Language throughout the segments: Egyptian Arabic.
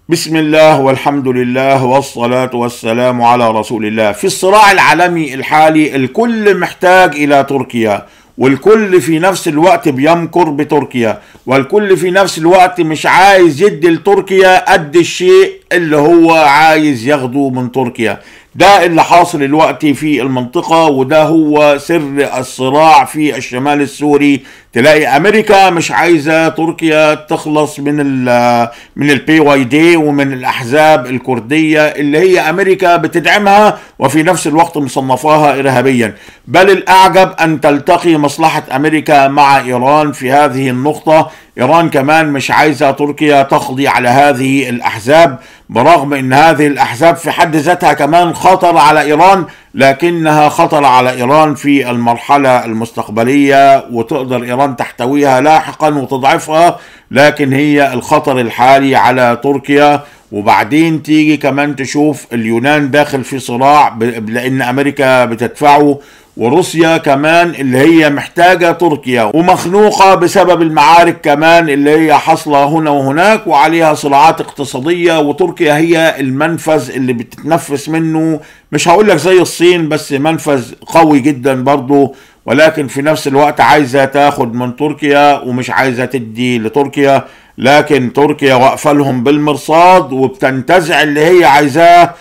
بسم الله والحمد لله والصلاة والسلام على رسول الله في الصراع العالمي الحالي الكل محتاج إلى تركيا والكل في نفس الوقت بيمكر بتركيا والكل في نفس الوقت مش عايز يدي لتركيا قد الشيء اللي هو عايز ياخده من تركيا ده اللي حاصل الوقت في المنطقة وده هو سر الصراع في الشمال السوري تلاقي امريكا مش عايزة تركيا تخلص من ال من البي واي دي ومن الاحزاب الكردية اللي هي امريكا بتدعمها وفي نفس الوقت مصنفاها ارهابيا بل الاعجب ان تلتقي مصلحة امريكا مع ايران في هذه النقطة ايران كمان مش عايزة تركيا تقضي على هذه الاحزاب برغم ان هذه الاحزاب في حد ذاتها كمان خطر على ايران لكنها خطر على ايران في المرحله المستقبليه وتقدر ايران تحتويها لاحقا وتضعفها لكن هي الخطر الحالي على تركيا وبعدين تيجي كمان تشوف اليونان داخل في صراع لان امريكا بتدفعه وروسيا كمان اللي هي محتاجة تركيا ومخنوقة بسبب المعارك كمان اللي هي حاصلة هنا وهناك وعليها صراعات اقتصادية وتركيا هي المنفذ اللي بتتنفس منه مش هقول لك زي الصين بس منفذ قوي جدا برضه ولكن في نفس الوقت عايزة تاخد من تركيا ومش عايزة تدي لتركيا لكن تركيا واقفة لهم بالمرصاد وبتنتزع اللي هي عايزاه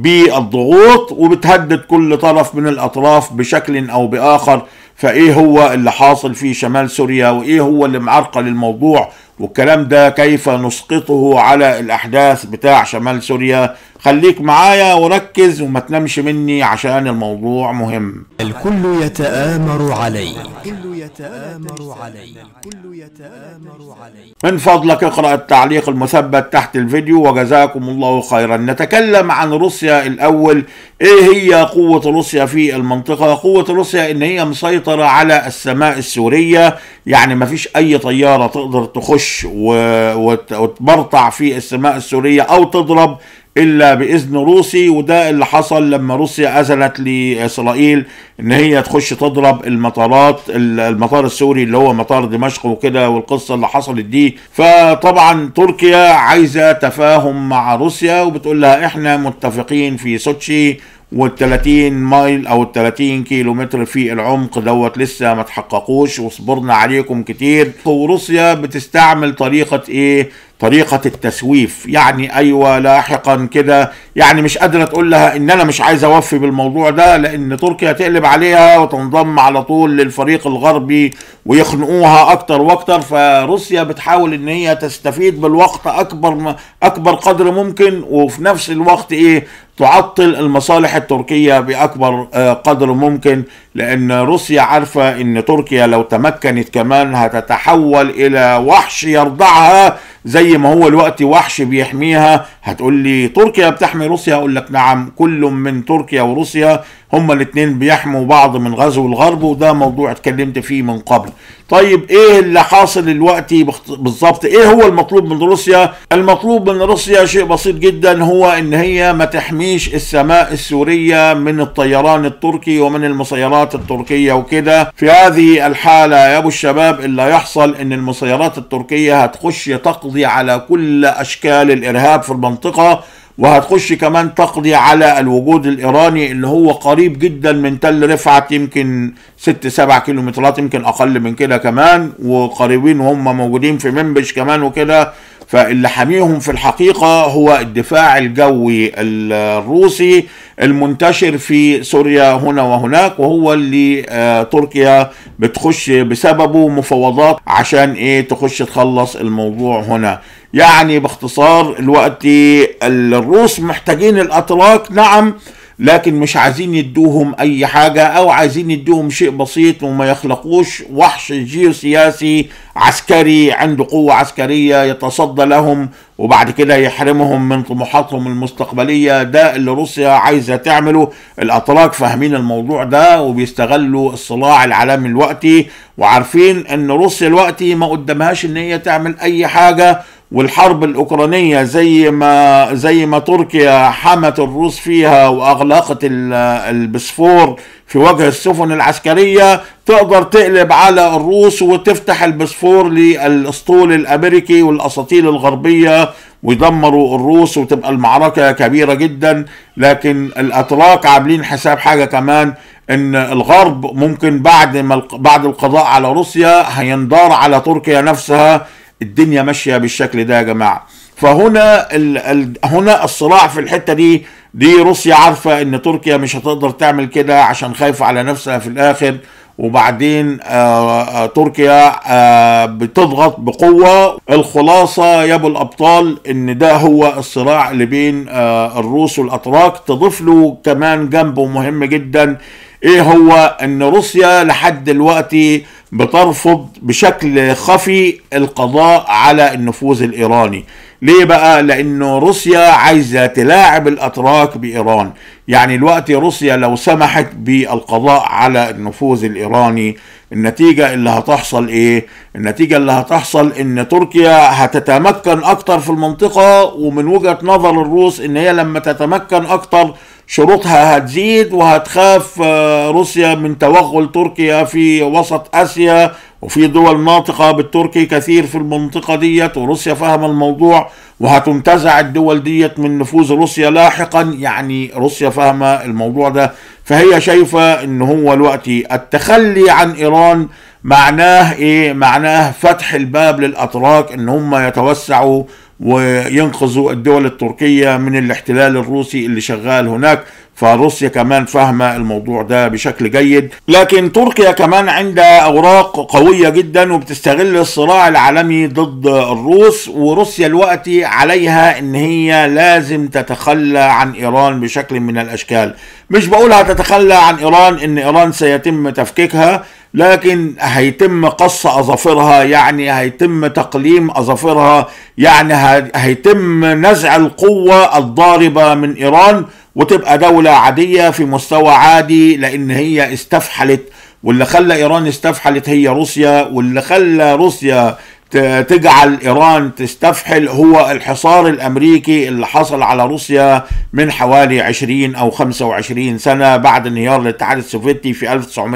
بالضغوط وبتهدد كل طرف من الاطراف بشكل او باخر فايه هو اللي حاصل في شمال سوريا وايه هو اللي معرقل الموضوع والكلام ده كيف نسقطه على الاحداث بتاع شمال سوريا خليك معايا وركز وما تنامش مني عشان الموضوع مهم الكل يتآمر علي الكل يتآمر علي الكل يتآمر علي من فضلك اقرأ التعليق المثبت تحت الفيديو وجزاكم الله خيرا نتكلم عن روسيا الأول ايه هي قوة روسيا في المنطقة قوة روسيا ان هي مسيطرة على السماء السورية يعني ما فيش اي طيارة تقدر تخش وتبرطع في السماء السورية او تضرب الا باذن روسي وده اللي حصل لما روسيا اذنت لاسرائيل ان هي تخش تضرب المطارات المطار السوري اللي هو مطار دمشق وكده والقصه اللي حصلت دي فطبعا تركيا عايزه تفاهم مع روسيا وبتقول لها احنا متفقين في سوتشي وال 30 مايل او ال 30 كيلو متر في العمق دوت لسه ما تحققوش وصبرنا عليكم كتير وروسيا بتستعمل طريقه ايه طريقة التسويف يعني أيوة لاحقا كده يعني مش قادرة تقول لها إن أنا مش عايز أوفي بالموضوع ده لأن تركيا تقلب عليها وتنضم على طول للفريق الغربي ويخنقوها أكتر وأكتر فروسيا بتحاول إن هي تستفيد بالوقت أكبر أكبر قدر ممكن وفي نفس الوقت إيه تعطل المصالح التركية بأكبر قدر ممكن لأن روسيا عارفة إن تركيا لو تمكنت كمان هتتحول إلى وحش يرضعها زي ما هو الوقت وحش بيحميها هتقول لي تركيا بتحمي روسيا اقول لك نعم كل من تركيا وروسيا هما الاثنين بيحموا بعض من غزو الغرب وده موضوع اتكلمت فيه من قبل طيب ايه اللي حاصل دلوقتي بالظبط ايه هو المطلوب من روسيا المطلوب من روسيا شيء بسيط جدا هو ان هي ما تحميش السماء السورية من الطيران التركي ومن المسيرات التركية وكده في هذه الحالة يا ابو الشباب اللي هيحصل ان المسيرات التركية هتخش تقضي على كل اشكال الارهاب في المنطقة وهتخش كمان تقضي على الوجود الايراني اللي هو قريب جدا من تل رفعت يمكن ست سبع كيلومترات يمكن اقل من كده كمان وقريبين وهم موجودين في منبش كمان وكده فاللي حاميهم في الحقيقة هو الدفاع الجوي الروسي المنتشر في سوريا هنا وهناك وهو اللي آه تركيا بتخش بسببه مفاوضات عشان ايه تخش تخلص الموضوع هنا يعني باختصار الوقت الروس محتاجين الاتراك نعم لكن مش عايزين يدوهم اي حاجة او عايزين يدوهم شيء بسيط وما يخلقوش وحش جيوسياسي عسكري عنده قوة عسكرية يتصدى لهم وبعد كده يحرمهم من طموحاتهم المستقبلية ده اللي روسيا عايزة تعمله الاتراك فاهمين الموضوع ده وبيستغلوا الصراع العالمي الوقتي وعارفين ان روسيا الوقتي ما قدامهاش ان هي تعمل اي حاجة والحرب الاوكرانيه زي ما زي ما تركيا حمت الروس فيها واغلقت البسفور في وجه السفن العسكريه تقدر تقلب على الروس وتفتح البسفور للاسطول الامريكي والاساطيل الغربيه ويدمروا الروس وتبقى المعركه كبيره جدا لكن الاتراك عاملين حساب حاجه كمان ان الغرب ممكن بعد ما بعد القضاء على روسيا هيندار على تركيا نفسها الدنيا ماشيه بالشكل ده يا جماعه فهنا ال ال هنا الصراع في الحته دي دي روسيا عارفه ان تركيا مش هتقدر تعمل كده عشان خايفه على نفسها في الاخر وبعدين آآ آآ تركيا آآ بتضغط بقوة الخلاصة يا ابو الأبطال إن ده هو الصراع اللي بين الروس والأتراك تضيف له كمان جنبه مهم جدا إيه هو إن روسيا لحد دلوقتي بترفض بشكل خفي القضاء على النفوذ الإيراني ليه بقى لانه روسيا عايزه تلاعب الاتراك بايران يعني الوقت روسيا لو سمحت بالقضاء على النفوذ الايراني النتيجة اللي هتحصل ايه النتيجة اللي هتحصل ان تركيا هتتمكن اكتر في المنطقة ومن وجهة نظر الروس ان هي لما تتمكن اكتر شروطها هتزيد وهتخاف روسيا من توغل تركيا في وسط اسيا وفي دول ناطقة بالتركي كثير في المنطقة ديت وروسيا فاهمة الموضوع وهتنتزع الدول ديت من نفوذ روسيا لاحقا يعني روسيا فاهمة الموضوع ده فهي شايفة ان هو الوقت التخلي عن ايران معناه ايه معناه فتح الباب للاتراك ان هم يتوسعوا وينقذوا الدول التركية من الاحتلال الروسي اللي شغال هناك فروسيا كمان فاهمة الموضوع ده بشكل جيد لكن تركيا كمان عندها أوراق قوية جدا وبتستغل الصراع العالمي ضد الروس وروسيا الوقت عليها ان هي لازم تتخلى عن ايران بشكل من الاشكال مش بقولها تتخلى عن ايران ان ايران سيتم تفكيكها لكن هيتم قص اظافرها يعني هيتم تقليم اظافرها يعني هيتم نزع القوة الضاربة من ايران وتبقى دولة عادية في مستوى عادي لان هي استفحلت واللي خلى ايران استفحلت هي روسيا واللي خلى روسيا تجعل ايران تستفحل هو الحصار الامريكي اللي حصل على روسيا من حوالي 20 او 25 سنه بعد انهيار الاتحاد السوفيتي في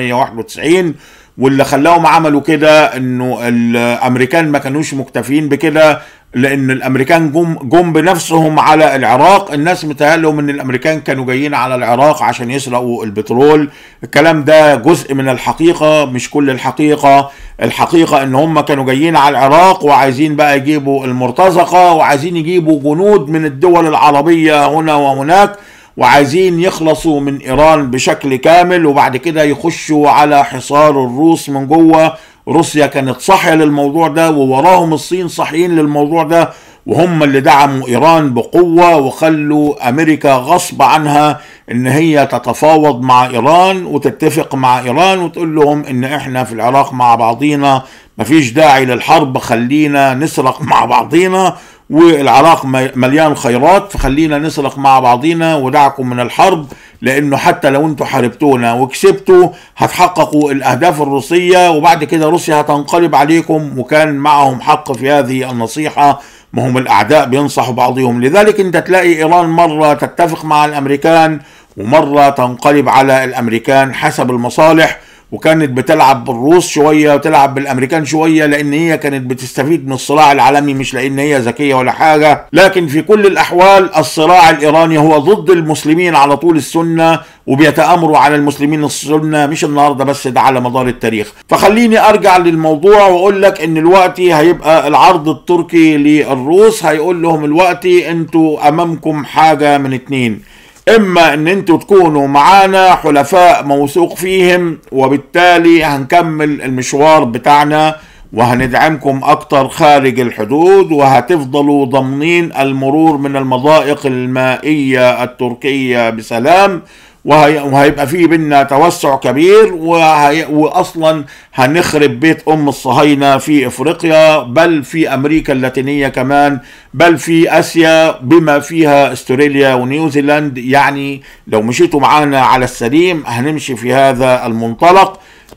1991 واللي خلاهم عملوا كده انه الامريكان ما كانوش مكتفين بكده لان الامريكان جم جم بنفسهم على العراق الناس متهيألهم ان الامريكان كانوا جايين على العراق عشان يسرقوا البترول الكلام ده جزء من الحقيقه مش كل الحقيقه الحقيقه ان هم كانوا جايين على العراق وعايزين بقى يجيبوا المرتزقه وعايزين يجيبوا جنود من الدول العربيه هنا وهناك وعايزين يخلصوا من ايران بشكل كامل وبعد كده يخشوا على حصار الروس من جوه روسيا كانت صاحيه للموضوع ده ووراهم الصين صاحيين للموضوع ده وهم اللي دعموا ايران بقوه وخلوا امريكا غصب عنها ان هي تتفاوض مع ايران وتتفق مع ايران وتقول لهم ان احنا في العراق مع بعضينا مفيش داعي للحرب خلينا نسرق مع بعضينا والعراق مليان خيرات فخلينا نسرق مع بعضينا ودعكم من الحرب لانه حتى لو انتوا حاربتونا وكسبتوا هتحققوا الاهداف الروسيه وبعد كده روسيا هتنقلب عليكم وكان معهم حق في هذه النصيحه ما هم الاعداء بينصحوا بعضهم لذلك انت تلاقي ايران مره تتفق مع الامريكان ومره تنقلب على الامريكان حسب المصالح وكانت بتلعب بالروس شويه وتلعب بالامريكان شويه لان هي كانت بتستفيد من الصراع العالمي مش لان هي ذكيه ولا حاجه لكن في كل الاحوال الصراع الايراني هو ضد المسلمين على طول السنه وبيتامروا على المسلمين السنه مش النهارده بس ده على مدار التاريخ فخليني ارجع للموضوع واقول لك ان الوقت هيبقى العرض التركي للروس هيقول لهم الوقت انتوا امامكم حاجه من اتنين اما ان انتوا تكونوا معانا حلفاء موثوق فيهم وبالتالي هنكمل المشوار بتاعنا وهندعمكم اكتر خارج الحدود وهتفضلوا ضامنين المرور من المضائق المائية التركية بسلام وهيبقى في بينا توسع كبير وهي... واصلا هنخرب بيت ام الصهاينه في افريقيا بل في امريكا اللاتينيه كمان بل في اسيا بما فيها استراليا ونيوزيلاند يعني لو مشيتوا معانا على السليم هنمشي في هذا المنطلق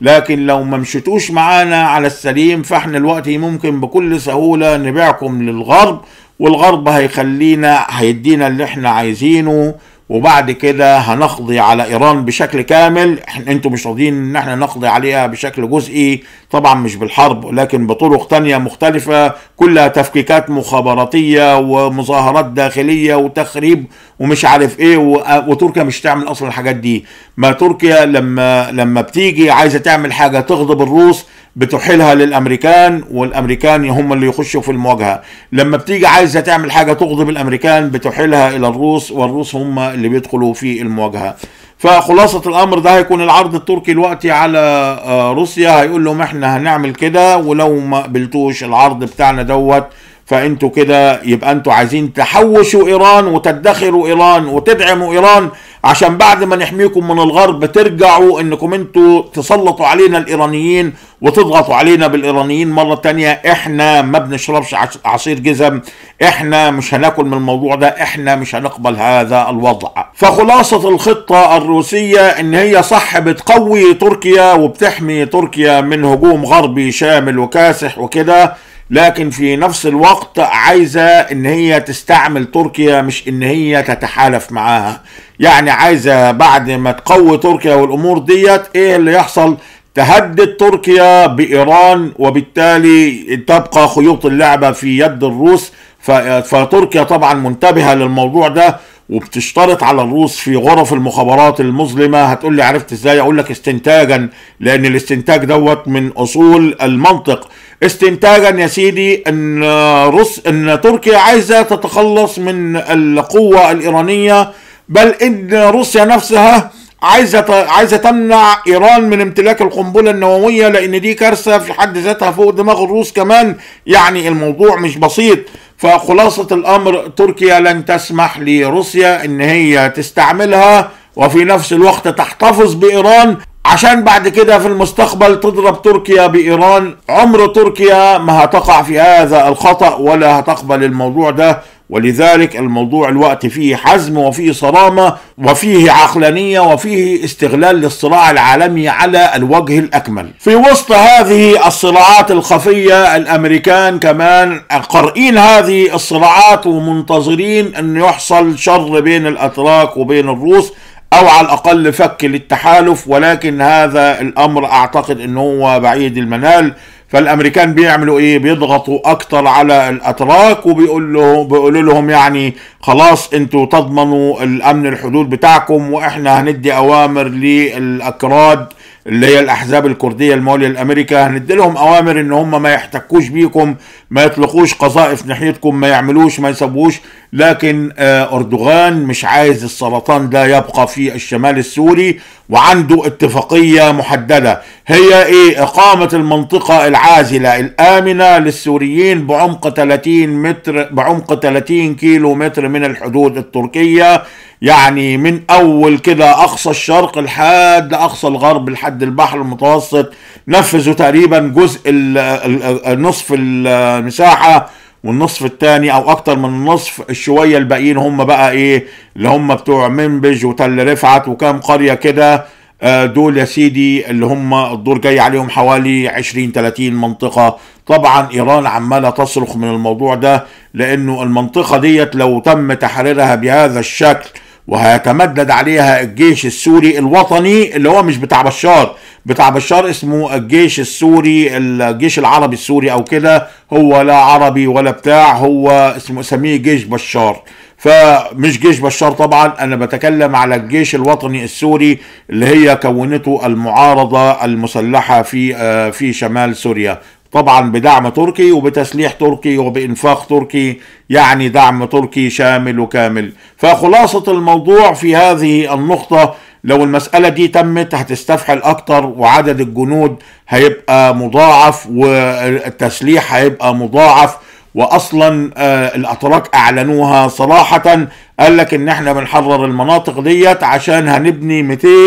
لكن لو ما مشيتوش معانا على السليم فاحنا دلوقتي ممكن بكل سهولة نبيعكم للغرب والغرب هيخلينا هيدينا اللي احنا عايزينه وبعد كده هنقضي على ايران بشكل كامل احنا انتوا مش راضيين ان احنا نقضي عليها بشكل جزئي طبعا مش بالحرب لكن بطرق تانية مختلفة كلها تفكيكات مخابراتية ومظاهرات داخلية وتخريب ومش عارف ايه و- وتركيا مش تعمل اصلا الحاجات دي ما تركيا لما لما بتيجي عايزة تعمل حاجة تغضب الروس بتحيلها للامريكان والامريكان هم اللي يخشوا في المواجهه لما بتيجي عايزه تعمل حاجه تغضب الامريكان بتحيلها الى الروس والروس هم اللي بيدخلوا في المواجهه فخلاصة الأمر ده هيكون العرض التركي دلوقتي على آه، روسيا هيقول لهم احنا هنعمل كده ولو ما قبلتوش العرض بتاعنا دوت فانتوا كده يبقى انتوا عايزين تحوشوا ايران وتدخروا ايران وتدعموا ايران عشان بعد ما نحميكم من الغرب ترجعوا انكم انتوا تسلطوا علينا الايرانيين وتضغطوا علينا بالايرانيين مره تانية احنا ما بنشربش عص- عصير جزم احنا مش هناكل من الموضوع ده احنا مش هنقبل هذا الوضع فخلاصه الخطه الروسيه ان هي صح بتقوي تركيا وبتحمي تركيا من هجوم غربي شامل وكاسح وكده لكن في نفس الوقت عايزة ان هي تستعمل تركيا مش ان هي تتحالف معاها يعني عايزة بعد ما تقوي تركيا والامور ديت ايه اللي يحصل تهدد تركيا بايران وبالتالي تبقى خيوط اللعبة في يد الروس ف- فتركيا طبعا منتبهة للموضوع ده وبتشترط على الروس في غرف المخابرات المظلمه هتقول لي عرفت ازاي اقول لك استنتاجا لان الاستنتاج دوت من اصول المنطق استنتاجا يا سيدي ان روس ان تركيا عايزه تتخلص من القوه الايرانيه بل ان روسيا نفسها عايزه عايزه تمنع ايران من امتلاك القنبله النوويه لان دي كارثه في حد ذاتها فوق دماغ الروس كمان يعني الموضوع مش بسيط فخلاصه الامر تركيا لن تسمح لروسيا ان هي تستعملها وفي نفس الوقت تحتفظ بايران عشان بعد كده في المستقبل تضرب تركيا بايران عمر تركيا ما هتقع في هذا الخطا ولا هتقبل الموضوع ده ولذلك الموضوع الوقت فيه حزم وفيه صرامة وفيه عقلانية وفيه استغلال للصراع العالمي على الوجه الأكمل في وسط هذه الصراعات الخفية الأمريكان كمان قارئين هذه الصراعات ومنتظرين أن يحصل شر بين الأتراك وبين الروس او على الاقل فك للتحالف ولكن هذا الامر اعتقد انه هو بعيد المنال فالامريكان بيعملوا ايه بيضغطوا اكتر على الاتراك وبيقول له بيقولوا لهم يعني خلاص انتوا تضمنوا الامن الحدود بتاعكم واحنا هندي اوامر للاكراد اللي هي الاحزاب الكرديه المواليه لامريكا هندي لهم اوامر ان هم ما يحتكوش بيكم ما يطلقوش قذائف ناحيتكم ما يعملوش ما يسووش لكن آه، اردوغان مش عايز السرطان ده يبقى في الشمال السوري وعنده اتفاقيه محدده هي ايه اقامه المنطقه العازله الامنه للسوريين بعمق 30 متر بعمق 30 كيلو متر من الحدود التركيه يعني من اول كده اقصى الشرق لحد اقصى الغرب لحد البحر المتوسط نفذوا تقريبا جزء ال- ال- ال- نصف المساحه والنصف الثاني او اكتر من النصف الشويه الباقيين هم بقى ايه اللي هم بتوع منبج وتل رفعت وكام قريه كده آه، دول يا سيدي اللي هم الدور جاي عليهم حوالي 20 30 منطقه طبعا ايران عماله تصرخ من الموضوع ده لانه المنطقه ديت لو تم تحريرها بهذا الشكل وهيتمدد عليها الجيش السوري الوطني اللي هو مش بتاع بشار بتاع بشار اسمه الجيش السوري الجيش العربي السوري او كده هو لا عربي ولا بتاع هو اسمه سميه جيش بشار فمش جيش بشار طبعا انا بتكلم على الجيش الوطني السوري اللي هي كونته المعارضه المسلحه في آه، في شمال سوريا طبعا بدعم تركي وبتسليح تركي وبانفاق تركي يعني دعم تركي شامل وكامل فخلاصه الموضوع في هذه النقطه لو المسألة دي تمت هتستفحل أكتر وعدد الجنود هيبقى مضاعف والتسليح هيبقى مضاعف واصلا آه، الاتراك اعلنوها صراحه قال لك ان احنا بنحرر المناطق ديت عشان هنبني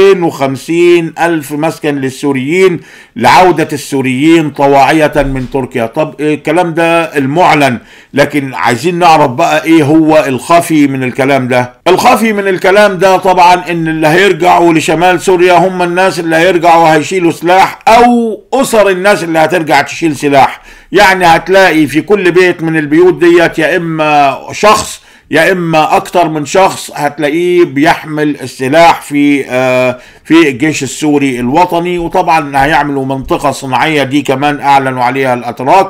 250 الف مسكن للسوريين لعودة السوريين طواعية من تركيا طب إيه الكلام ده المعلن لكن عايزين نعرف بقى ايه هو الخفي من الكلام ده الخفي من الكلام ده طبعا ان اللي هيرجعوا لشمال سوريا هم الناس اللي هيرجعوا هيشيلوا سلاح او اسر الناس اللي هترجع تشيل سلاح يعني هتلاقي في كل بيت من البيوت ديت يا اما شخص يا اما اكتر من شخص هتلاقيه بيحمل السلاح في آه في الجيش السوري الوطني وطبعا هيعملوا منطقه صناعيه دي كمان اعلنوا عليها الاتراك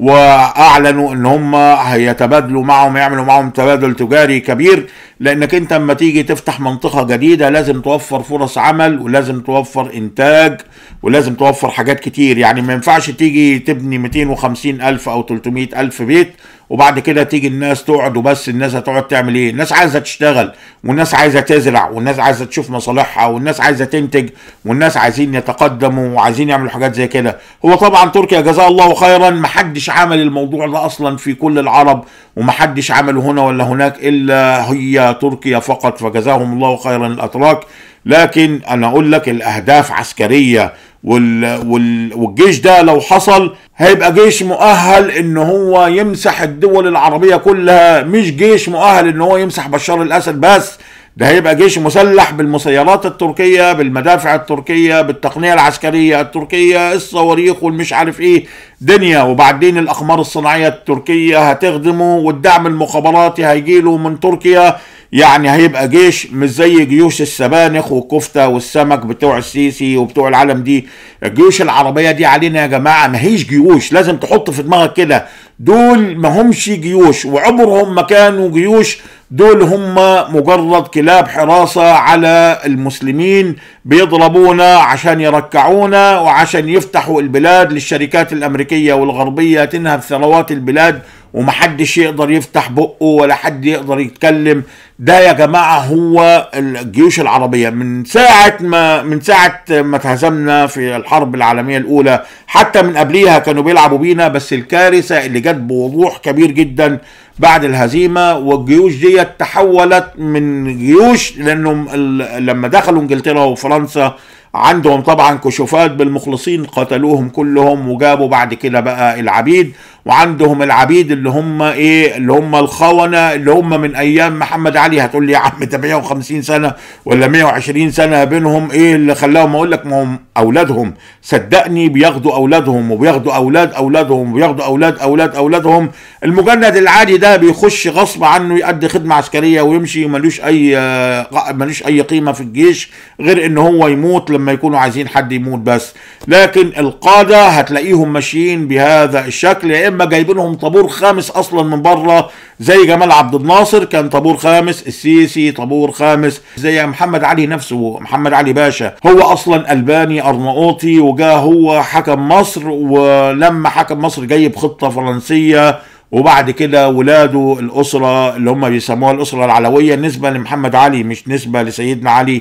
واعلنوا ان هم هيتبادلوا معهم يعملوا معهم تبادل تجاري كبير لانك انت اما تيجي تفتح منطقه جديده لازم توفر فرص عمل ولازم توفر انتاج ولازم توفر حاجات كتير يعني ما ينفعش تيجي تبني 250 الف او 300 الف بيت وبعد كده تيجي الناس تقعد وبس الناس هتقعد تعمل ايه الناس عايزه تشتغل والناس عايزه تزرع والناس عايزه تشوف مصالحها والناس عايزه تنتج والناس عايزين يتقدموا وعايزين يعملوا حاجات زي كده هو طبعا تركيا جزاها الله خيرا محدش عمل الموضوع ده اصلا في كل العرب ومحدش عمله هنا ولا هناك الا هي تركيا فقط فجزاهم الله خيرا الاتراك لكن انا اقول لك الاهداف عسكريه وال... وال... والجيش ده لو حصل هيبقى جيش مؤهل ان هو يمسح الدول العربيه كلها مش جيش مؤهل ان هو يمسح بشار الاسد بس ده هيبقى جيش مسلح بالمسيرات التركيه بالمدافع التركيه بالتقنيه العسكريه التركيه الصواريخ والمش عارف ايه دنيا وبعدين الاقمار الصناعيه التركيه هتخدمه والدعم المخابراتي هيجيله من تركيا يعني هيبقى جيش مش زي جيوش السبانخ والكفته والسمك بتوع السيسي وبتوع العالم دي الجيوش العربيه دي علينا يا جماعه ما هيش جيوش لازم تحط في دماغك كده دول ما همش جيوش وعمرهم ما كانوا جيوش دول هم مجرد كلاب حراسة على المسلمين بيضربونا عشان يركعونا وعشان يفتحوا البلاد للشركات الأمريكية والغربية تنهب ثروات البلاد ومحدش يقدر يفتح بقه ولا حد يقدر يتكلم ده يا جماعة هو الجيوش العربية من ساعة ما من ساعة ما اتهزمنا في الحرب العالمية الأولى حتى من قبليها كانوا بيلعبوا بينا بس الكارثة اللي جت بوضوح كبير جدا بعد الهزيمة والجيوش دي تحولت من جيوش لأنهم لما دخلوا انجلترا وفرنسا عندهم طبعا كشوفات بالمخلصين قتلوهم كلهم وجابوا بعد كده بقى العبيد وعندهم العبيد اللي هم ايه اللي هم الخونه اللي هم من ايام محمد علي هتقول لي يا عم ده 150 سنه ولا 120 سنه بينهم ايه اللي خلاهم اقول لك ما هم اولادهم صدقني بياخدوا اولادهم وبياخدوا اولاد اولادهم وبياخدوا اولاد اولاد اولادهم المجند العادي ده بيخش غصب عنه يؤدي خدمه عسكريه ويمشي ملوش اي ملوش اي قيمه في الجيش غير ان هو يموت لما يكونوا عايزين حد يموت بس لكن القاده هتلاقيهم ماشيين بهذا الشكل يا اما جايبينهم طابور خامس اصلا من بره زي جمال عبد الناصر كان طابور خامس السيسي طابور خامس زي محمد علي نفسه محمد علي باشا هو اصلا الباني ارناؤوطي وجا هو حكم مصر ولما حكم مصر جاي بخطه فرنسيه وبعد كده ولاده الأسرة اللي هم بيسموها الأسرة العلوية نسبة لمحمد علي مش نسبة لسيدنا علي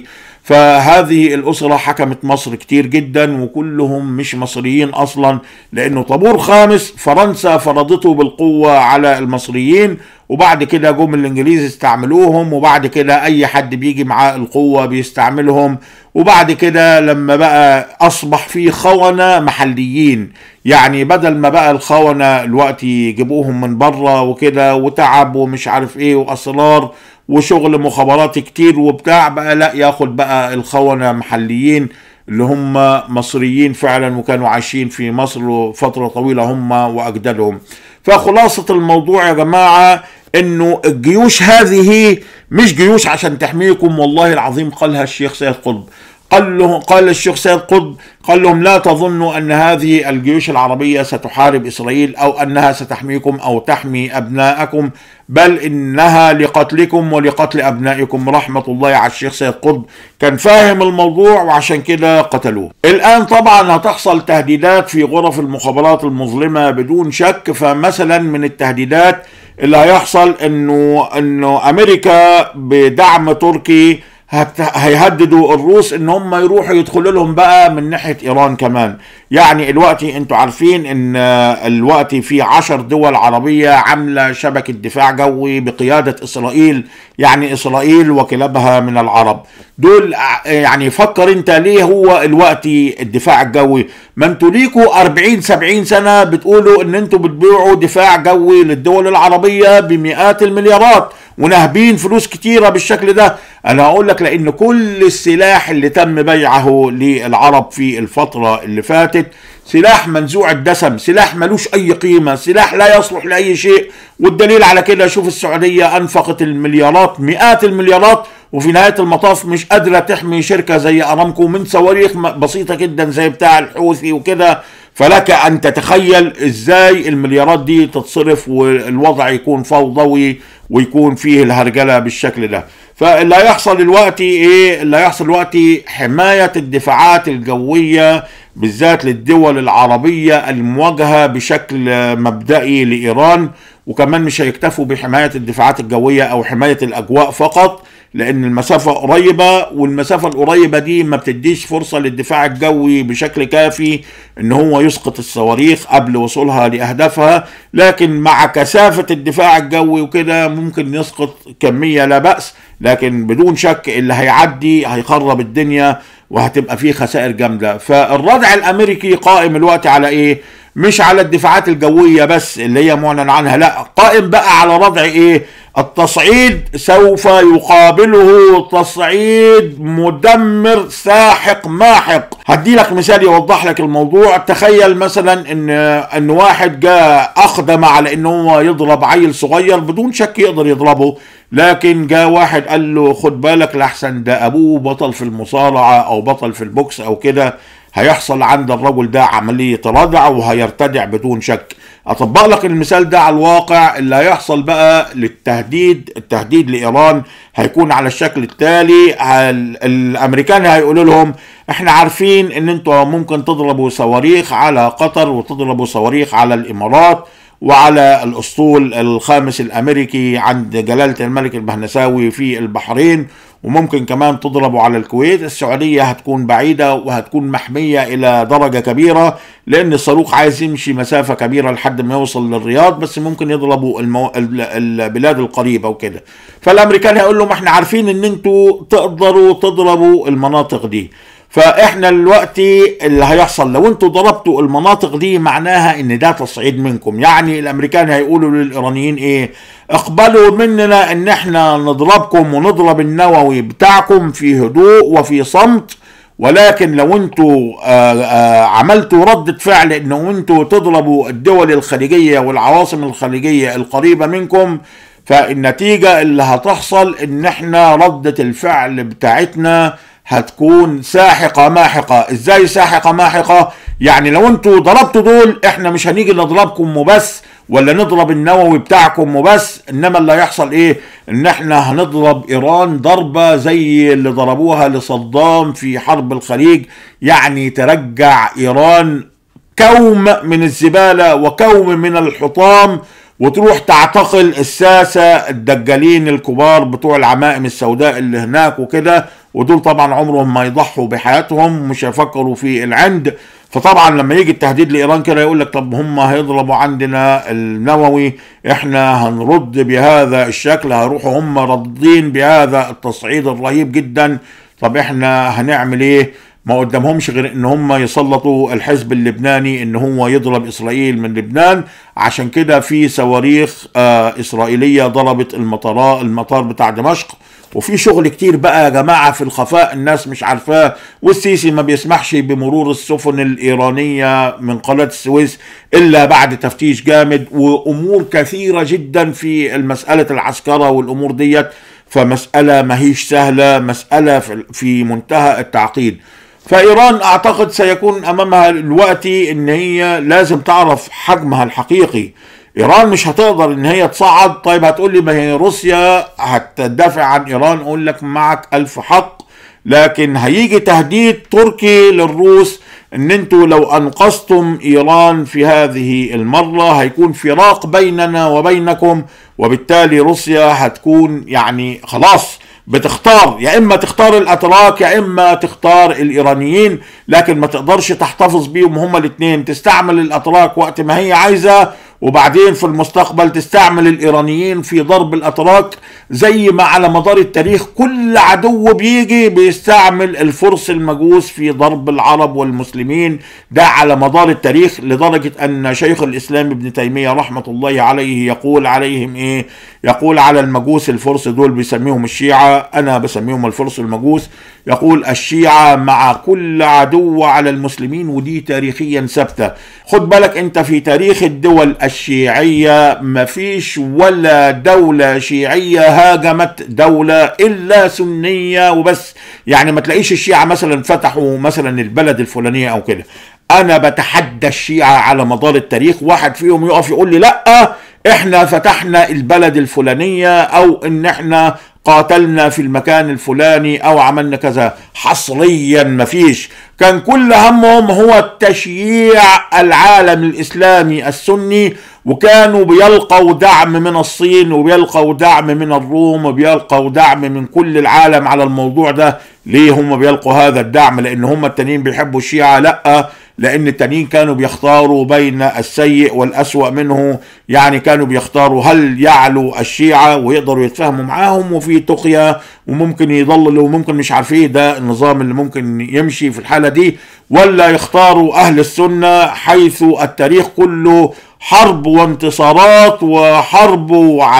فهذه الأسرة حكمت مصر كتير جدا وكلهم مش مصريين أصلا لأنه طابور خامس فرنسا فرضته بالقوة على المصريين وبعد كده جم الانجليز استعملوهم وبعد كده اي حد بيجي معاه القوة بيستعملهم وبعد كده لما بقى اصبح في خونة محليين يعني بدل ما بقى الخونة الوقت يجيبوهم من بره وكده وتعب ومش عارف ايه واصرار وشغل مخابرات كتير وبتاع بقى لا ياخد بقى الخونة محليين اللي هم مصريين فعلا وكانوا عايشين في مصر فترة طويلة هم وأجدادهم فخلاصة الموضوع يا جماعة انه الجيوش هذه مش جيوش عشان تحميكم والله العظيم قالها الشيخ سيد قطب قال له قال الشيخ سيد قطب قال لهم لا تظنوا ان هذه الجيوش العربيه ستحارب اسرائيل او انها ستحميكم او تحمي ابناءكم بل انها لقتلكم ولقتل ابنائكم رحمه الله على الشيخ سيد قطب كان فاهم الموضوع وعشان كده قتلوه. الان طبعا هتحصل تهديدات في غرف المخابرات المظلمه بدون شك فمثلا من التهديدات اللي هيحصل انه انه امريكا بدعم تركي هت... هيهددوا الروس ان هم يروحوا يدخلوا لهم بقى من ناحيه ايران كمان يعني الوقت انتوا عارفين ان الوقت في عشر دول عربيه عامله شبكه دفاع جوي بقياده اسرائيل يعني اسرائيل وكلابها من العرب دول يعني فكر انت ليه هو الوقت الدفاع الجوي ما انتوا ليكوا 40 70 سنه بتقولوا ان انتوا بتبيعوا دفاع جوي للدول العربيه بمئات المليارات ونهبين فلوس كتيرة بالشكل ده انا هقول لك لان كل السلاح اللي تم بيعه للعرب في الفترة اللي فاتت سلاح منزوع الدسم سلاح ملوش اي قيمة سلاح لا يصلح لاي شيء والدليل على كده شوف السعودية انفقت المليارات مئات المليارات وفي نهاية المطاف مش قادرة تحمي شركة زي ارامكو من صواريخ بسيطة جدا زي بتاع الحوثي وكده فلك ان تتخيل ازاي المليارات دي تتصرف والوضع يكون فوضوي ويكون فيه الهرجله بالشكل ده فاللي هيحصل دلوقتي ايه اللي هيحصل دلوقتي حمايه الدفاعات الجويه بالذات للدول العربيه المواجهه بشكل مبدئي لايران وكمان مش هيكتفوا بحمايه الدفاعات الجويه او حمايه الاجواء فقط لان المسافه قريبه والمسافه القريبه دي ما بتديش فرصه للدفاع الجوي بشكل كافي ان هو يسقط الصواريخ قبل وصولها لاهدافها لكن مع كثافه الدفاع الجوي وكده ممكن يسقط كميه لا باس لكن بدون شك اللي هيعدي هيخرب الدنيا وهتبقى فيه خسائر جامده فالردع الامريكي قائم الوقت على ايه مش على الدفاعات الجويه بس اللي هي معلن عنها لا قائم بقى على ردع ايه التصعيد سوف يقابله تصعيد مدمر ساحق ماحق هدي لك مثال يوضح لك الموضوع تخيل مثلا ان ان واحد جاء اقدم على ان هو يضرب عيل صغير بدون شك يقدر يضربه لكن جاء واحد قال له خد بالك لحسن ده ابوه بطل في المصارعه او بطل في البوكس او كده هيحصل عند الرجل ده عملية ردع وهيرتدع بدون شك اطبق لك المثال ده على الواقع اللي هيحصل بقى للتهديد التهديد لايران هيكون على الشكل التالي الامريكان هيقولوا لهم احنا عارفين ان انتوا ممكن تضربوا صواريخ على قطر وتضربوا صواريخ على الامارات وعلى الاسطول الخامس الامريكي عند جلاله الملك البهنساوي في البحرين وممكن كمان تضربوا على الكويت السعودية هتكون بعيدة وهتكون محمية إلى درجة كبيرة لأن الصاروخ عايز يمشي مسافة كبيرة لحد ما يوصل للرياض بس ممكن يضربوا المو... البلاد القريبة وكده فالأمريكان هيقول لهم احنا عارفين ان انتوا تقدروا تضربوا المناطق دي فاحنا دلوقتي اللي هيحصل لو انتوا ضربتوا المناطق دي معناها ان ده تصعيد منكم يعني الامريكان هيقولوا للايرانيين ايه اقبلوا مننا ان احنا نضربكم ونضرب النووي بتاعكم في هدوء وفي صمت ولكن لو انتوا آآ آآ عملتوا ردة فعل انه انتوا تضربوا الدول الخليجية والعواصم الخليجية القريبة منكم فالنتيجة اللي هتحصل ان احنا ردة الفعل بتاعتنا هتكون ساحقة ماحقة ازاي ساحقة ماحقة يعني لو انتوا ضربتوا دول احنا مش هنيجي نضربكم وبس ولا نضرب النووي بتاعكم وبس انما اللي هيحصل ايه ان احنا هنضرب ايران ضربة زي اللي ضربوها لصدام في حرب الخليج يعني ترجع ايران كوم من الزبالة وكوم من الحطام وتروح تعتقل الساسة الدجالين الكبار بتوع العمائم السوداء اللي هناك وكده ودول طبعا عمرهم ما يضحوا بحياتهم مش هيفكروا في العند فطبعا لما يجي التهديد لايران كده يقول لك طب هم هيضربوا عندنا النووي احنا هنرد بهذا الشكل هيروحوا هم ردين بهذا التصعيد الرهيب جدا طب احنا هنعمل ايه ما قدامهمش غير ان هم يسلطوا الحزب اللبناني ان هو يضرب اسرائيل من لبنان عشان كده في صواريخ آه اسرائيليه ضربت المطار المطار بتاع دمشق وفي شغل كتير بقى يا جماعة في الخفاء الناس مش عارفاه والسيسي ما بيسمحش بمرور السفن الإيرانية من قناة السويس إلا بعد تفتيش جامد وأمور كثيرة جدا في المسألة العسكرة والأمور ديت فمسألة ماهيش سهلة مسألة في منتهى التعقيد فإيران أعتقد سيكون أمامها الوقت إن هي لازم تعرف حجمها الحقيقي ايران مش هتقدر ان هي تصعد طيب هتقول لي ما هي روسيا هتدافع عن ايران اقول لك معك الف حق لكن هيجي تهديد تركي للروس ان انتوا لو انقذتم ايران في هذه المرة هيكون فراق بيننا وبينكم وبالتالي روسيا هتكون يعني خلاص بتختار يا اما تختار الاتراك يا اما تختار الايرانيين لكن ما تقدرش تحتفظ بيهم هما الاثنين تستعمل الاتراك وقت ما هي عايزه وبعدين في المستقبل تستعمل الايرانيين في ضرب الاتراك زي ما على مدار التاريخ كل عدو بيجي بيستعمل الفرس المجوس في ضرب العرب والمسلمين ده على مدار التاريخ لدرجة ان شيخ الاسلام ابن تيمية رحمة الله عليه يقول عليهم ايه يقول على المجوس الفرس دول بيسميهم الشيعة انا بسميهم الفرس المجوس يقول الشيعة مع كل عدو على المسلمين ودي تاريخيا ثابتة خد بالك انت في تاريخ الدول الشيعية مفيش ولا دولة شيعية هاجمت دولة الا سنية وبس يعني ما تلاقيش الشيعة مثلا فتحوا مثلا البلد الفلانية او كده انا بتحدى الشيعة على مدار التاريخ واحد فيهم يقف يقول لي لا احنا فتحنا البلد الفلانية او ان احنا قاتلنا في المكان الفلاني او عملنا كذا حصريا مفيش كان كل همهم هو تشييع العالم الاسلامي السني وكانوا بيلقوا دعم من الصين وبيلقوا دعم من الروم وبيلقوا دعم من كل العالم على الموضوع ده ليه هم بيلقوا هذا الدعم لان هم التانيين بيحبوا الشيعة لا لان التانيين كانوا بيختاروا بين السيء والاسوأ منه يعني كانوا بيختاروا هل يعلو الشيعة ويقدروا يتفاهموا معاهم وفي تقية وممكن يضللوا وممكن مش عارف ايه ده النظام اللي ممكن يمشي في الحالة دي ولا يختاروا اهل السنة حيث التاريخ كله حرب وانتصارات وحرب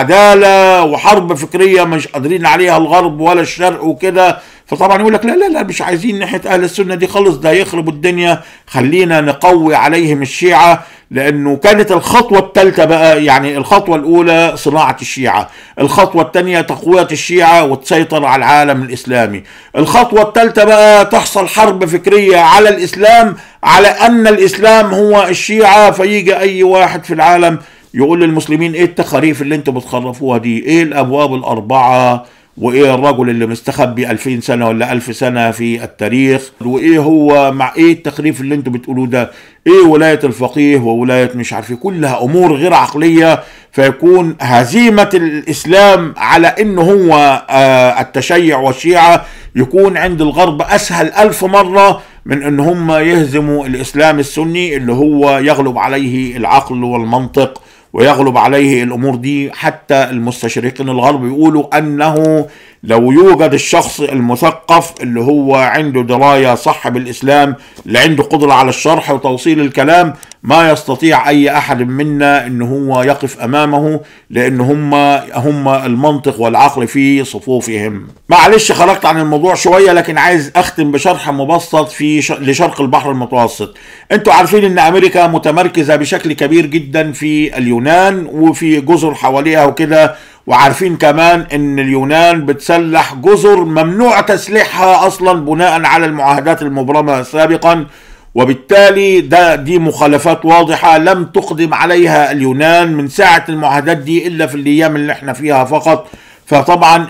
وعدالة وحرب فكرية مش قادرين عليها الغرب ولا الشرق وكده فطبعا يقول لك لا لا لا مش عايزين ناحيه اهل السنه دي خالص ده يخرب الدنيا خلينا نقوي عليهم الشيعه لانه كانت الخطوه الثالثه بقى يعني الخطوه الاولى صناعه الشيعه الخطوه الثانيه تقويه الشيعه وتسيطر على العالم الاسلامي الخطوه الثالثه بقى تحصل حرب فكريه على الاسلام على ان الاسلام هو الشيعه فيجي اي واحد في العالم يقول للمسلمين ايه التخاريف اللي انتوا بتخرفوها دي ايه الابواب الاربعه وايه الرجل اللي مستخبي 2000 سنه ولا 1000 سنه في التاريخ وايه هو مع ايه التخريف اللي انتوا بتقولوه ده ايه ولايه الفقيه وولايه مش عارف كلها امور غير عقليه فيكون هزيمه الاسلام على ان هو آه التشيع والشيعه يكون عند الغرب اسهل ألف مره من ان هم يهزموا الاسلام السني اللي هو يغلب عليه العقل والمنطق ويغلب عليه الامور دي حتى المستشرقين الغرب يقولوا انه لو يوجد الشخص المثقف اللي هو عنده درايه صح بالاسلام اللي عنده قدره على الشرح وتوصيل الكلام ما يستطيع اي احد منا ان هو يقف امامه لان هم هم المنطق والعقل في صفوفهم معلش خرجت عن الموضوع شويه لكن عايز اختم بشرح مبسط في ش... لشرق البحر المتوسط انتوا عارفين ان امريكا متمركزه بشكل كبير جدا في اليونان وفي جزر حواليها وكده وعارفين كمان ان اليونان بتسلح جزر ممنوع تسليحها اصلا بناء على المعاهدات المبرمه سابقا وبالتالي ده دي مخالفات واضحة لم تقدم عليها اليونان من ساعة المعاهدات دي إلا في الأيام اللي احنا فيها فقط فطبعا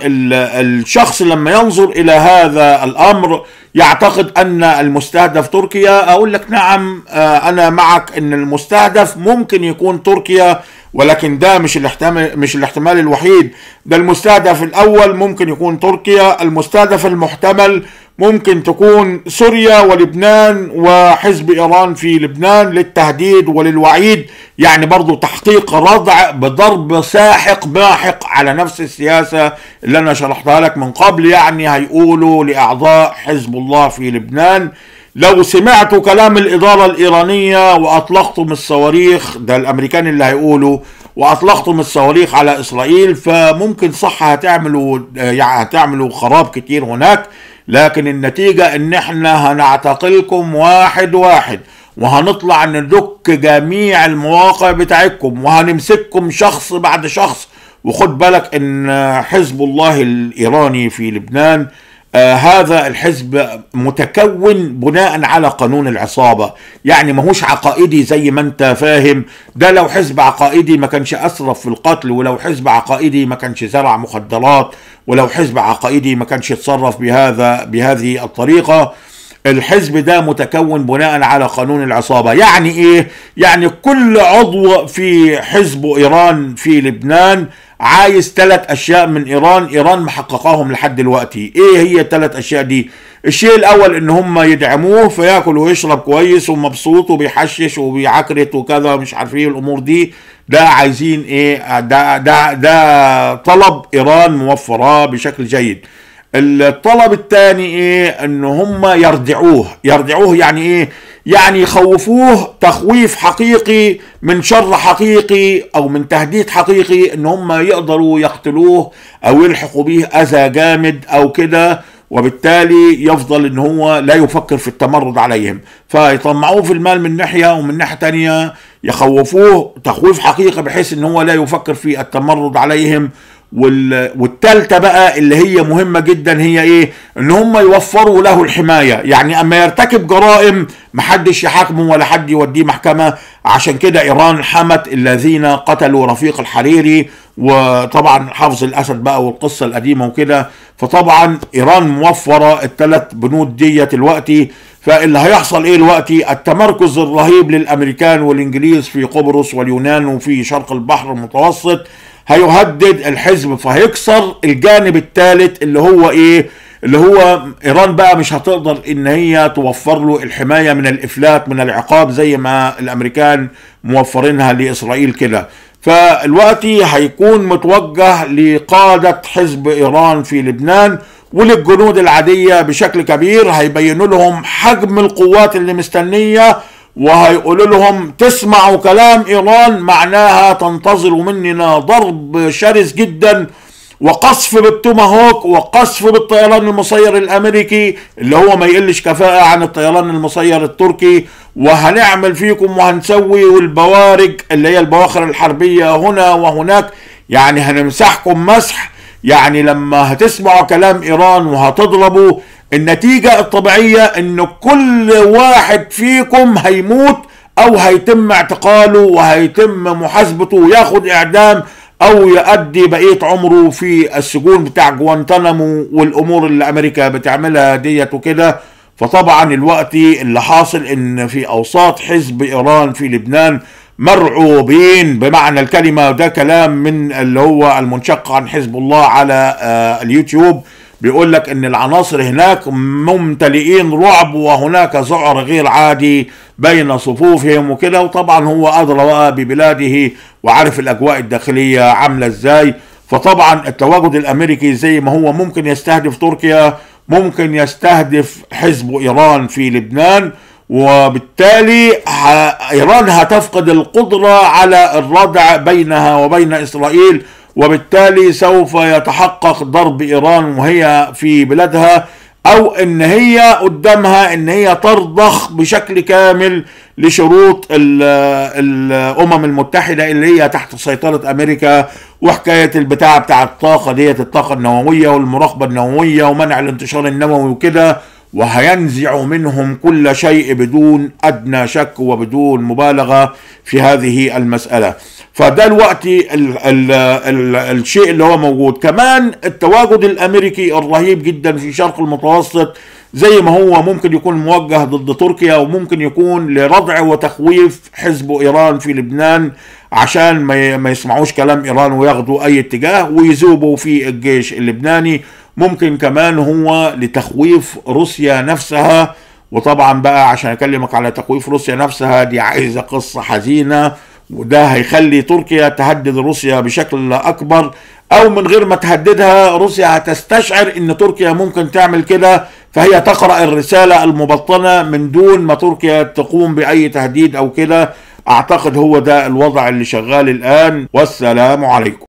الشخص لما ينظر إلى هذا الأمر يعتقد أن المستهدف تركيا أقول لك نعم أنا معك أن المستهدف ممكن يكون تركيا ولكن ده مش الاحتمال مش الاحتمال الوحيد ده المستهدف الاول ممكن يكون تركيا المستهدف المحتمل ممكن تكون سوريا ولبنان وحزب ايران في لبنان للتهديد وللوعيد يعني برضو تحقيق ردع بضرب ساحق ماحق على نفس السياسة اللي انا شرحتها لك من قبل يعني هيقولوا لاعضاء حزب الله في لبنان لو سمعتوا كلام الإدارة الإيرانية وأطلقتم الصواريخ ده الأمريكان اللي هيقولوا وأطلقتم الصواريخ على إسرائيل فممكن صح هتعملوا يعني هتعملوا خراب كتير هناك لكن النتيجة إن إحنا هنعتقلكم واحد واحد وهنطلع ندك جميع المواقع بتاعتكم وهنمسككم شخص بعد شخص وخد بالك إن حزب الله الإيراني في لبنان آه هذا الحزب متكون بناء على قانون العصابة يعني ماهوش عقائدي زي ما انت فاهم ده لو حزب عقائدي ما كانش أسرف في القتل ولو حزب عقائدي ما كانش زرع مخدرات ولو حزب عقائدي ما كانش يتصرف بهذا بهذه الطريقة الحزب ده متكون بناء على قانون العصابة يعني ايه يعني كل عضو في حزب ايران في لبنان عايز ثلاث اشياء من ايران ايران محققاهم لحد دلوقتي ايه هي الثلاث اشياء دي الشيء الاول ان هم يدعموه فياكل ويشرب كويس ومبسوط وبيحشش وبيعكرت وكذا مش عارف ايه الامور دي ده عايزين ايه ده ده ده طلب ايران موفراه بشكل جيد الطلب الثاني ايه ان هم يردعوه يردعوه يعني ايه يعني يخوفوه تخويف حقيقي من شر حقيقي او من تهديد حقيقي ان هم يقدروا يقتلوه او يلحقوا به اذى جامد او كده وبالتالي يفضل ان هو لا يفكر في التمرد عليهم فيطمعوه في المال من ناحيه ومن ناحيه تانية يخوفوه تخويف حقيقي بحيث ان هو لا يفكر في التمرد عليهم وال... والتالتة بقى اللي هي مهمة جدا هي ايه ان هم يوفروا له الحماية يعني اما يرتكب جرائم محدش يحاكمه ولا حد يوديه محكمة عشان كده ايران حمت الذين قتلوا رفيق الحريري وطبعا حافظ الاسد بقى والقصة القديمة وكده فطبعا ايران موفرة الثلاث بنود ديت دلوقتي فاللي هيحصل ايه دلوقتي التمركز الرهيب للامريكان والانجليز في قبرص واليونان وفي شرق البحر المتوسط هيهدد الحزب فهيكسر الجانب الثالث اللي هو ايه اللي هو ايران بقى مش هتقدر ان هي توفر له الحمايه من الافلات من العقاب زي ما الامريكان موفرينها لاسرائيل كده فالوقتي هيكون متوجه لقاده حزب ايران في لبنان وللجنود العاديه بشكل كبير هيبينوا لهم حجم القوات اللي مستنيه وهيقولوا لهم تسمعوا كلام ايران معناها تنتظروا مننا ضرب شرس جدا وقصف بالتوماهوك وقصف بالطيران المسير الامريكي اللي هو ما يقلش كفاءه عن الطيران المسير التركي وهنعمل فيكم وهنسوي والبوارج اللي هي البواخر الحربيه هنا وهناك يعني هنمسحكم مسح يعني لما هتسمعوا كلام ايران وهتضربوا النتيجة الطبيعية ان كل واحد فيكم هيموت او هيتم اعتقاله وهيتم محاسبته وياخد اعدام او يؤدي بقية عمره في السجون بتاع جوانتانامو والامور اللي امريكا بتعملها ديت وكده فطبعا الوقت اللي حاصل ان في اوساط حزب ايران في لبنان مرعوبين بمعنى الكلمة ده كلام من اللي هو المنشق عن حزب الله على آه اليوتيوب بيقول لك ان العناصر هناك ممتلئين رعب وهناك ذعر غير عادي بين صفوفهم وكده وطبعا هو ادرى بقى ببلاده وعارف الاجواء الداخليه عامله ازاي فطبعا التواجد الامريكي زي ما هو ممكن يستهدف تركيا ممكن يستهدف حزب ايران في لبنان وبالتالي ايران هتفقد القدره على الردع بينها وبين اسرائيل وبالتالي سوف يتحقق ضرب ايران وهي في بلادها او ان هي قدامها ان هي ترضخ بشكل كامل لشروط الامم المتحده اللي هي تحت سيطره امريكا وحكايه البتاع بتاع الطاقه ديت الطاقه النوويه والمراقبه النوويه ومنع الانتشار النووي وكده وهينزع منهم كل شيء بدون ادنى شك وبدون مبالغه في هذه المساله فده الوقت ال ال ال الشيء اللي هو موجود كمان التواجد الامريكي الرهيب جدا في شرق المتوسط زي ما هو ممكن يكون موجه ضد تركيا وممكن يكون لردع وتخويف حزب ايران في لبنان عشان ما يسمعوش كلام ايران وياخدوا اي اتجاه ويذوبوا في الجيش اللبناني ممكن كمان هو لتخويف روسيا نفسها وطبعا بقى عشان اكلمك على تخويف روسيا نفسها دي عايزه قصه حزينه وده هيخلي تركيا تهدد روسيا بشكل اكبر او من غير ما تهددها روسيا هتستشعر ان تركيا ممكن تعمل كده فهي تقرا الرساله المبطنه من دون ما تركيا تقوم باي تهديد او كده اعتقد هو ده الوضع اللي شغال الان والسلام عليكم